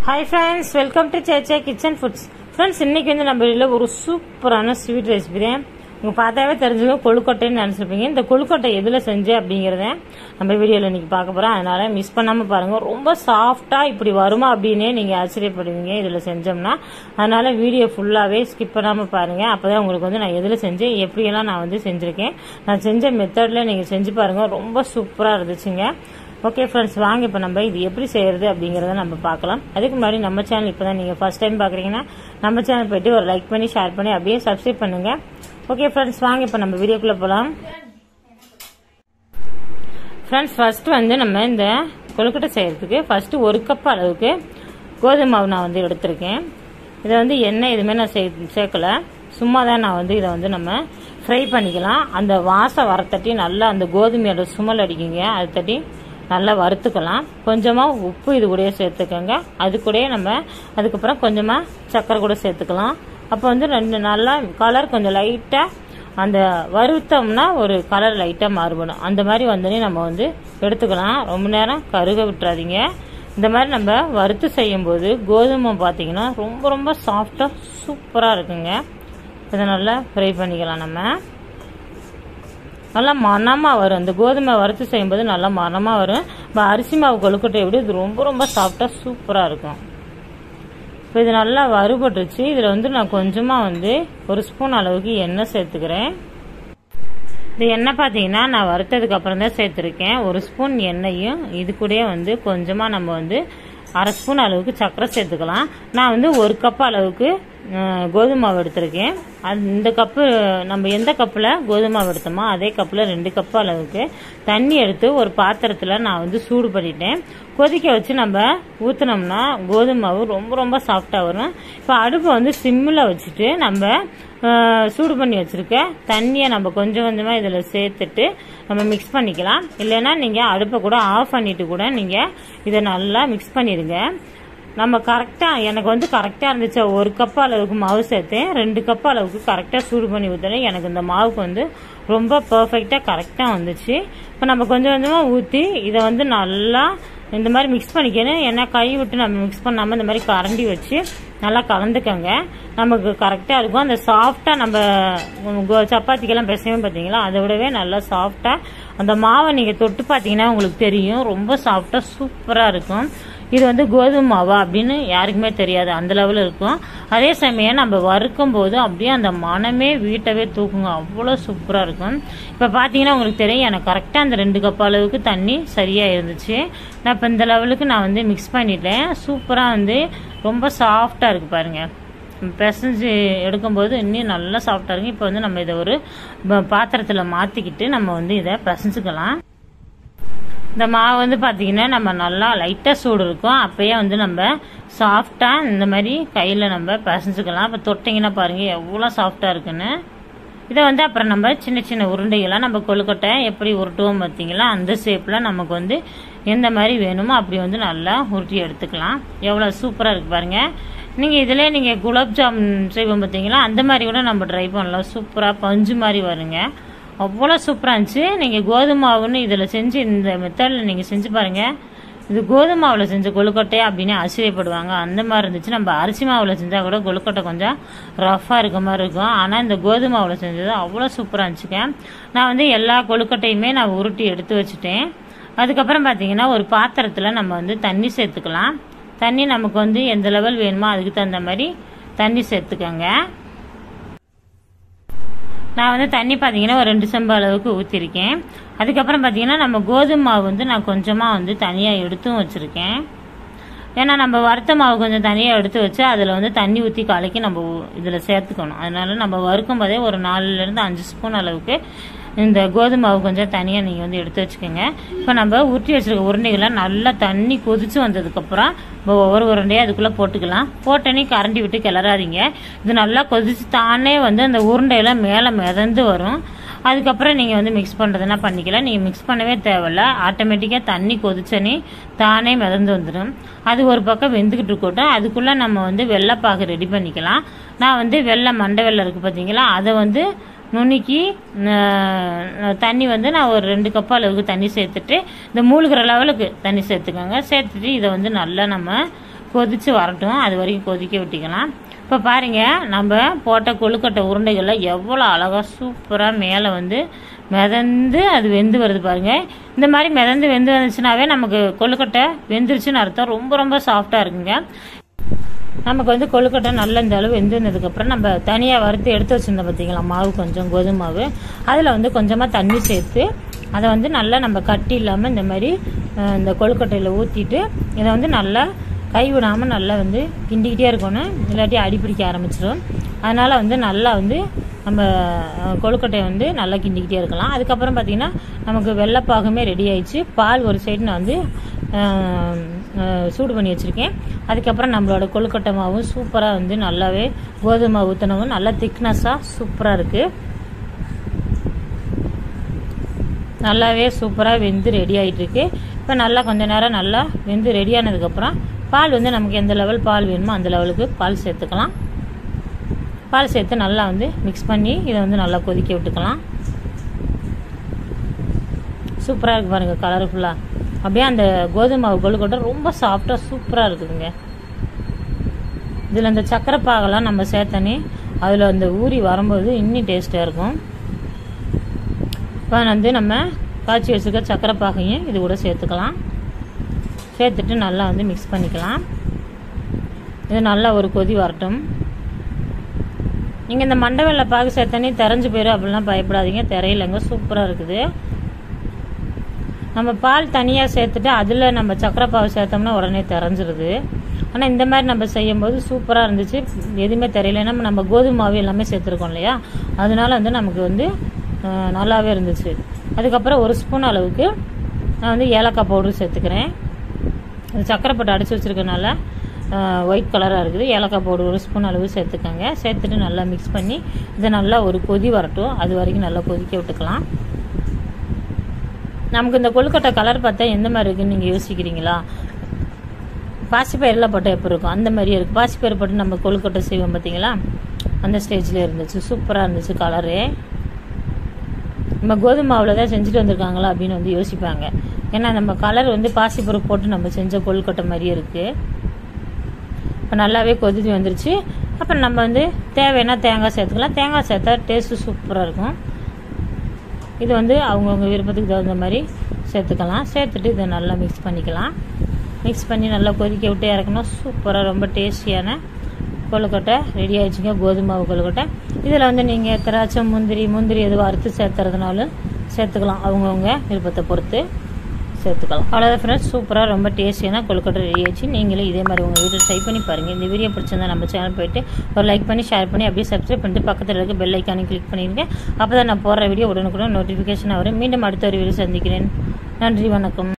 hi friends welcome to சேச்சே kitchen foods friends இன்னைக்கு வந்து நம்ம வீட்டில் ஒரு சூப்பரான ஸ்வீட் ரெசிபி தான் உங்க பார்த்தாவே தெரிஞ்சுங்க கொழுக்கட்டைன்னு நினச்சிருப்பீங்க இந்த கொழுக்கட்டை எதில் செஞ்சேன் அப்படிங்கிறத நம்ம வீடியோவில் இன்னைக்கு பார்க்க போகிறோம் அதனால மிஸ் பண்ணாமல் பாருங்கள் ரொம்ப சாஃப்டாக இப்படி வருமா அப்படின்னே நீங்கள் ஆச்சரியப்படுவீங்க இதில் செஞ்சோம்னா அதனால வீடியோ ஃபுல்லாகவே ஸ்கிப் பண்ணாமல் பாருங்கள் அப்போ தான் உங்களுக்கு வந்து நான் எதில் செஞ்சேன் எப்படியெல்லாம் நான் வந்து செஞ்சுருக்கேன் நான் செஞ்ச மெத்தடில் நீங்கள் செஞ்சு பாருங்கள் ரொம்ப சூப்பராக இருந்துச்சுங்க ஓகே ஃப்ரெண்ட்ஸ் வாங்க இப்போ நம்ம இது எப்படி செய்யறது அப்படிங்கறத நம்ம பார்க்கலாம் அதுக்கு முன்னாடி நம்ம சேனல் இப்போ தான் நீங்கள் ஃபர்ஸ்ட் டைம் பார்க்குறீங்கன்னா நம்ம சேனல் போயிட்டு ஒரு லைக் பண்ணி ஷேர் பண்ணி அப்படியே சப்ஸ்கிரைப் பண்ணுங்க ஓகே ஃப்ரெண்ட்ஸ் வாங்க இப்போ நம்ம வீடியோக்குள்ளே போகலாம் ஃப்ரெண்ட்ஸ் ஃபர்ஸ்ட் வந்து நம்ம இந்த கொழுக்கட்டை செய்யறதுக்கு ஃபர்ஸ்ட் ஒரு கப் அளவுக்கு கோதுமை மாவு நான் வந்து எடுத்திருக்கேன் இதை வந்து எண்ணெய் எதுவுமே நான் சே சேர்க்கல சும்மா தான் நான் வந்து இதை வந்து நம்ம ஃப்ரை பண்ணிக்கலாம் அந்த வாசம் வர தட்டி நல்லா அந்த கோதுமையோட சுமல் அடிக்குங்க அது தட்டி நல்லா வறுத்துக்கலாம் கொஞ்சமாக உப்பு இது கூடயே சேர்த்துக்கோங்க அது கூடயே நம்ம அதுக்கப்புறம் கொஞ்சமாக சர்க்கரை கூட சேர்த்துக்கலாம் அப்போ வந்து ரெண்டு நல்லா கலர் கொஞ்சம் லைட்டாக அந்த வறுத்தோம்னா ஒரு கலர் லைட்டாக மாறுபடும் அந்த மாதிரி வந்தோடனே நம்ம வந்து எடுத்துக்கலாம் ரொம்ப நேரம் கருக விட்டுறாதீங்க இந்த மாதிரி நம்ம வறுத்து செய்யும்போது கோதுமை பார்த்தீங்கன்னா ரொம்ப ரொம்ப சாஃப்டாக சூப்பராக இருக்குங்க இதை நல்லா ஃப்ரை பண்ணிக்கலாம் நம்ம நல்லா மணமாக வரும் இந்த கோதுமை வறுத்து செய்யும்போது நல்லா மணமாக வரும் இப்போ அரிசி மாவு கொழுக்கட்டை விட இது ரொம்ப ரொம்ப சாஃப்டாக சூப்பராக இருக்கும் இப்போ இது நல்லா வறுபட்டுருச்சு இதில் வந்து நான் கொஞ்சமாக வந்து ஒரு ஸ்பூன் அளவுக்கு எண்ணெய் சேர்த்துக்கிறேன் இந்த எண்ணெய் பார்த்தீங்கன்னா நான் வறுத்ததுக்கு அப்புறம் தான் சேர்த்துருக்கேன் ஒரு ஸ்பூன் எண்ணெயும் இது கூடயே வந்து கொஞ்சமாக நம்ம வந்து அரை ஸ்பூன் அளவுக்கு சர்க்கரை சேர்த்துக்கலாம் நான் வந்து ஒரு கப் அளவுக்கு கோதுமை மாவு எடுத்திருக்கேன் அது இந்த கப்பு நம்ம எந்த கப்பில் கோதுமை மாவு எடுத்தோமோ அதே கப்பில் ரெண்டு கப்பு அளவுக்கு தண்ணி எடுத்து ஒரு பாத்திரத்தில் நான் வந்து சூடு பண்ணிட்டேன் கொதிக்க வச்சு நம்ம ஊற்றினோம்னா கோதுமை மாவு ரொம்ப ரொம்ப சாஃப்டாக வரும் இப்போ அடுப்பை வந்து சிம்மில் வச்சுட்டு நம்ம சூடு பண்ணி வச்சுருக்க தண்ணியை நம்ம கொஞ்சம் கொஞ்சமாக இதில் சேர்த்துட்டு நம்ம மிக்ஸ் பண்ணிக்கலாம் இல்லைன்னா நீங்கள் அடுப்பை கூட ஆஃப் பண்ணிட்டு கூட நீங்கள் இதை நல்லா மிக்ஸ் பண்ணிடுங்க நம்ம கரெக்டாக எனக்கு வந்து கரெக்டாக இருந்துச்சு ஒரு கப் அளவுக்கு மாவு சேர்த்தேன் ரெண்டு கப் அளவுக்கு கரெக்டாக சூடு பண்ணி ஊற்றினேன் எனக்கு இந்த மாவுக்கு வந்து ரொம்ப பர்ஃபெக்டாக கரெக்டாக வந்துச்சு இப்போ நம்ம கொஞ்சம் கொஞ்சமாக ஊற்றி இதை வந்து நல்லா இந்த மாதிரி மிக்ஸ் பண்ணிக்கணும் ஏன்னா கை விட்டு நம்ம மிக்ஸ் பண்ணாமல் இந்த மாதிரி கரண்டி வச்சு நல்லா கலந்துக்கங்க நமக்கு கரெக்டாக இருக்கும் அந்த சாஃப்டாக நம்ம சப்பாத்திக்கெல்லாம் பிசையும் பார்த்தீங்களா அதை விடவே நல்லா சாஃப்டாக அந்த மாவை நீங்கள் தொட்டு பார்த்தீங்கன்னா உங்களுக்கு தெரியும் ரொம்ப சாஃப்டாக சூப்பராக இருக்கும் இது வந்து கோதுமை மாவா அப்படின்னு யாருக்குமே தெரியாது அந்த லெவலில் இருக்கும் அதே சமயம் நம்ம வறுக்கும் போது அப்படியே அந்த மனமே வீட்டவே தூக்குங்க அவ்வளோ சூப்பராக இருக்கும் இப்போ பார்த்தீங்கன்னா உங்களுக்கு தெரியும் எனக்கு கரெக்டாக அந்த ரெண்டு கப் அளவுக்கு தண்ணி சரியாக இருந்துச்சு நான் இப்போ இந்த லெவலுக்கு நான் வந்து மிக்ஸ் பண்ணிட்டேன் சூப்பராக வந்து ரொம்ப சாஃப்டாக இருக்குது பாருங்கள் பிசைஞ்சு எடுக்கும்போது இன்னும் நல்லா சாஃப்டாக இருக்கும் இப்போ வந்து நம்ம இதை ஒரு பாத்திரத்தில் மாற்றிக்கிட்டு நம்ம வந்து இதை பிசைஞ்சுக்கலாம் இந்த மாவு வந்து பார்த்தீங்கன்னா நம்ம நல்லா லைட்டாக சூடு இருக்கும் அப்பயே வந்து நம்ம சாஃப்டாக இந்த மாதிரி கையில் நம்ம பிசைஞ்சுக்கலாம் இப்போ தொட்டிங்கன்னா பாருங்கள் எவ்வளோ சாஃப்டாக இருக்குன்னு இதை வந்து அப்புறம் நம்ம சின்ன சின்ன உருண்டைகளாக நம்ம கொழுக்கட்டை எப்படி உருட்டுவோம் பார்த்தீங்களா அந்த ஷேப்பில் நமக்கு வந்து எந்த மாதிரி வேணுமோ அப்படி வந்து நல்லா உருட்டி எடுத்துக்கலாம் எவ்வளோ சூப்பராக இருக்குது பாருங்கள் நீங்கள் இதிலே நீங்கள் குலாப் ஜாமுன் செய்வோம் பார்த்தீங்களா அந்த மாதிரி கூட நம்ம ட்ரை பண்ணலாம் சூப்பராக பஞ்சு மாதிரி வருங்க அவ்வளோ சூப்பராக இருந்துச்சு நீங்கள் கோதுமை மாவுன்னு இதில் செஞ்சு இந்த மெத்தடில் நீங்கள் செஞ்சு பாருங்கள் இது கோதுமை மாவில் செஞ்ச கொழுக்கட்டை அப்படின்னு ஆச்சரியப்படுவாங்க அந்த மாதிரி இருந்துச்சு நம்ம அரிசி மாவில் செஞ்சால் கூட கொழுக்கட்டை கொஞ்சம் ரஃப்பாக இருக்க மாதிரி இருக்கும் ஆனால் இந்த கோதுமை மாவில் செஞ்சது அவ்வளோ சூப்பராக இருந்துச்சுங்க நான் வந்து எல்லா கொழுக்கட்டையுமே நான் உருட்டி எடுத்து வச்சுட்டேன் அதுக்கப்புறம் பார்த்தீங்கன்னா ஒரு பாத்திரத்தில் நம்ம வந்து தண்ணி சேர்த்துக்கலாம் தண்ணி நமக்கு வந்து எந்த லெவல் வேணுமோ அதுக்கு தகுந்த மாதிரி தண்ணி சேர்த்துக்கோங்க நான் வந்து தண்ணி பார்த்தீங்கன்னா ஒரு ரெண்டு செம்பு அளவுக்கு ஊற்றிருக்கேன் அதுக்கப்புறம் பார்த்தீங்கன்னா நம்ம கோதுமை மாவு வந்து நான் கொஞ்சமாக வந்து தனியாக எடுத்தும் வச்சுருக்கேன் ஏன்னா நம்ம வறுத்த மாவு கொஞ்சம் தனியாக எடுத்து வச்சு அதில் வந்து தண்ணி ஊற்றி கலக்கி நம்ம இதில் சேர்த்துக்கணும் அதனால நம்ம வறுக்கும் போதே ஒரு நாலுலேருந்து அஞ்சு ஸ்பூன் அளவுக்கு இந்த கோதுமை மாவு கொஞ்சம் தனியாக நீங்கள் வந்து எடுத்து வச்சுக்கோங்க இப்போ நம்ம உருட்டி வச்சுருக்க உருண்டைகளை நல்லா தண்ணி கொதிச்சு வந்ததுக்கப்புறம் ஒவ்வொரு உருண்டையாக அதுக்குள்ளே போட்டுக்கலாம் போட்டோன்னே கரண்டி விட்டு கிளறாதீங்க இது நல்லா கொதிச்சு தானே வந்து அந்த உருண்டையெல்லாம் மேலே மிதந்து வரும் அதுக்கப்புறம் நீங்கள் வந்து மிக்ஸ் பண்ணுறதுனா பண்ணிக்கலாம் நீங்கள் மிக்ஸ் பண்ணவே தேவையில்ல ஆட்டோமேட்டிக்காக தண்ணி கொதிச்சனே தானே மிதந்து வந்துடும் அது ஒரு பக்கம் வெந்துக்கிட்டு இருக்கட்டும் அதுக்குள்ளே நம்ம வந்து வெள்ளைப்பாகு ரெடி பண்ணிக்கலாம் நான் வந்து வெள்ளை மண்டை வெள்ளை இருக்குது பார்த்தீங்களா அதை வந்து நுணுக்கி தண்ணி வந்து நான் ஒரு ரெண்டு கப் அளவுக்கு தண்ணி சேர்த்துட்டு இந்த மூழ்கிற லெவலுக்கு தண்ணி சேர்த்துக்கோங்க சேர்த்துட்டு இதை வந்து நல்லா நம்ம கொதித்து வரட்டும் அது வரைக்கும் கொதிக்க விட்டிக்கலாம் இப்போ பாருங்க நம்ம போட்ட கொழுக்கட்டை உருண்டைகளில் எவ்வளோ அழகாக சூப்பராக மேலே வந்து மிதந்து அது வெந்து வருது பாருங்க இந்த மாதிரி மிதந்து வெந்து வந்துச்சுனாவே நமக்கு கொழுக்கட்டை வெந்துருச்சுன்னு அர்த்தம் ரொம்ப ரொம்ப சாஃப்டாக இருக்குங்க நமக்கு வந்து கொழுக்கட்டை நல்ல இந்த அளவு வெந்து வந்ததுக்கப்புறம் நம்ம தனியாக வறுத்து எடுத்து வச்சுருந்தோம் பார்த்தீங்களா மாவு கொஞ்சம் கோதுமை மாவு அதில் வந்து கொஞ்சமாக தண்ணி சேர்த்து அதை வந்து நல்லா நம்ம கட்டி இல்லாமல் இந்த மாதிரி அஹ், இந்த கொழுக்கட்டையில் ஊற்றிட்டு இதை வந்து நல்லா கை விடாமல் நல்லா வந்து கிண்டிக்கிட்டே இருக்கணும் இல்லாட்டி அடி பிடிக்க ஆரம்பிச்சிடும் அதனால் வந்து நல்லா வந்து நம்ம அஹ், கொழுக்கட்டையை வந்து நல்லா கிண்டிக்கிட்டே இருக்கலாம் அதுக்கப்புறம் பார்த்திங்கன்னா நமக்கு வெள்ளைப்பாகுமே ரெடி ஆயிடுச்சு பால் ஒரு சைடு நான் வந்து அஹ், அஹ், சூடு பண்ணி வச்சுருக்கேன் அதுக்கப்புறம் நம்மளோட கொழுக்கட்டை மாவும் சூப்பராக வந்து நல்லாவே கோதுமை மாவு ஊற்றினவும் நல்லா திக்னஸாக சூப்பராக இருக்குது நல்லாவே சூப்பராக வெந்து ரெடி ஆகிட்டு இருக்கு இப்போ நல்லா கொஞ்ச நேரம் நல்லா வெந்து ரெடி ஆனதுக்கப்புறம் பால் வந்து நமக்கு எந்த லெவல் பால் வேணுமோ அந்த லெவலுக்கு பால் சேர்த்துக்கலாம் பால் சேர்த்து நல்லா வந்து மிக்ஸ் பண்ணி இதை வந்து நல்லா கொதிக்க விட்டுக்கலாம் சூப்பராக இருக்கு பாருங்க கலர்ஃபுல்லாக அப்படியே அந்த கோதுமை மாவு கொழுக்கட்டை ரொம்ப சாஃப்டாக சூப்பராக இருக்குதுங்க இதில் இந்த சக்கரை பாகெல்லாம் நம்ம சேர்த்தனே அதில் அந்த ஊறி வரும்போது இன்னும் டேஸ்ட்டாக இருக்கும் இப்போ வந்து நம்ம காய்ச்சி வச்சுருக்க சக்கரை பாகையும் இது கூட சேர்த்துக்கலாம் சேர்த்துட்டு நல்லா வந்து மிக்ஸ் பண்ணிக்கலாம் இது நல்லா ஒரு கொதி வரட்டும் நீங்கள் இந்த மண்டை வெள்ளை பாகு சேர்த்தனே தெரிஞ்சு போயிடும் அப்படிலாம் பயப்படாதீங்க தெரியலங்க சூப்பராக இருக்குது நம்ம பால் தனியாக சேர்த்துட்டு அதில் நம்ம சக்கரை பாவு சேர்த்தோம்னா உடனே தெரிஞ்சிருது ஆனால் இந்த மாதிரி நம்ம செய்யும்போது சூப்பராக இருந்துச்சு எதுவுமே தெரியல ஏன்னா நம்ம கோதுமை மாவு எல்லாமே சேர்த்துருக்கோம் இல்லையா அதனால வந்து நமக்கு வந்து அஹ், நல்லாவே இருந்துச்சு அதுக்கப்புறம் ஒரு ஸ்பூன் அளவுக்கு நான் வந்து ஏலக்காய் பவுடர் சேர்த்துக்கிறேன் அது சக்கரை போட்டு அடித்து வச்சுருக்கனால ஒயிட் கலராக இருக்குது ஏலக்காய் பவுடர் ஒரு ஸ்பூன் அளவு சேர்த்துக்கோங்க சேர்த்துட்டு நல்லா மிக்ஸ் பண்ணி இதை நல்லா ஒரு கொதி வரட்டும் அது வரைக்கும் நல்லா கொதிக்க விட்டுக்கலாம் நமக்கு இந்த கொழுக்கட்டை கலர் பார்த்தா எந்த மாதிரி இருக்குன்னு நீங்கள் யோசிக்கிறீங்களா பாசிப்பயிரெலாம் போட்டால் எப்படி இருக்கும் அந்த மாதிரியே இருக்குது பாசிப்பயிறு போட்டு நம்ம கொழுக்கட்டை செய்வோம் பார்த்தீங்களா அந்த ஸ்டேஜில் இருந்துச்சு சூப்பராக இருந்துச்சு கலரு நம்ம கோதுமை மாவில் தான் செஞ்சுட்டு வந்திருக்காங்களா அப்படின்னு வந்து யோசிப்பாங்க ஏன்னா நம்ம கலர் வந்து பாசிப்பருப்பு போட்டு நம்ம செஞ்ச கொழுக்கட்டை மாதிரியே இருக்குது இப்போ நல்லாவே கொதிச்சு வந்துருச்சு அப்புறம் நம்ம வந்து தேவைன்னா தேங்காய் சேர்த்துக்கலாம் தேங்காய் சேர்த்தா டேஸ்ட்டு சூப்பராக இருக்கும் இது வந்து அவங்கவுங்க விருப்பத்துக்கு தகுந்த மாதிரி சேர்த்துக்கலாம் சேர்த்துட்டு இதை நல்லா மிக்ஸ் பண்ணிக்கலாம் மிக்ஸ் பண்ணி நல்லா கொதிக்க விட்டு இறக்கணும் சூப்பராக ரொம்ப டேஸ்டியான கொழுக்கட்டை ரெடி ஆயிடுச்சுங்க கோதுமை மாவு கொழுக்கட்டை இதில் வந்து நீங்கள் திராட்சை முந்திரி முந்திரி எதுவும் அறுத்து சேர்த்துறதுனாலும் சேர்த்துக்கலாம் அவங்கவுங்க விருப்பத்தை பொறுத்து சேர்த்துக்கலாம் அவ்வளோதான் ஃப்ரெண்ட்ஸ் சூப்பராக ரொம்ப டேஸ்டியான கொழுக்கட்டை ரெடி ஆயிடுச்சு நீங்களும் இதே மாதிரி உங்கள் வீட்டில் ட்ரை பண்ணி பாருங்கள் இந்த வீடியோ பிடிச்சிருந்தா நம்ம சேனல் போயிட்டு ஒரு லைக் பண்ணி ஷேர் பண்ணி அப்படியே சப்ஸ்கிரைப் பண்ணிட்டு பக்கத்தில் இருக்க பெல் ஐக்கானையும் கிளிக் பண்ணிடுங்க அப்போ தான் நான் போடுற வீடியோ உடனுக்குடன் நோட்டிஃபிகேஷன் வரும் மீண்டும் அடுத்த ஒரு வீடியோ சந்திக்கிறேன் நன்றி வணக்கம்